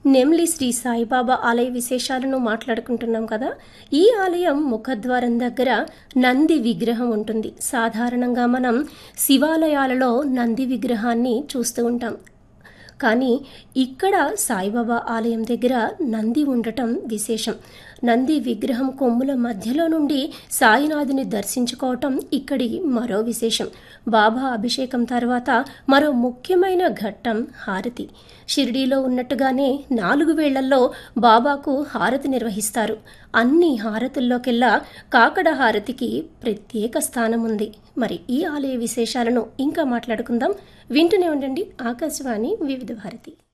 నెమ్లి శ్రీ సాయిబాబా ఆలయ విశేషాలను మాట్లాడుకుంటున్నాం కదా ఈ ఆలయం ముఖద్వారం దగ్గర నంది విగ్రహం ఉంటుంది సాధారణంగా మనం శివాలయాలలో నంది విగ్రహాన్ని చూస్తూ ఉంటాం కానీ ఇక్కడ సాయిబాబా ఆలయం దగ్గర నంది ఉండటం విశేషం నంది విగ్రహం కొమ్ముల మధ్యలో నుండి సాయినాథుని దర్శించుకోవటం ఇక్కడి మరో విశేషం బాబా అభిషేకం తర్వాత మరో ముఖ్యమైన ఘట్టం హారతి షిరిడీలో ఉన్నట్టుగానే నాలుగు వేళ్లలో బాబాకు హారతి నిర్వహిస్తారు అన్ని హారతుల్లోకెల్లా కాకడ హారతికి ప్రత్యేక స్థానం ఉంది మరి ఈ ఆలయ విశేషాలను ఇంకా మాట్లాడుకుందాం వింటూనే ఉండండి ఆకాశవాణి వివిధ భారతి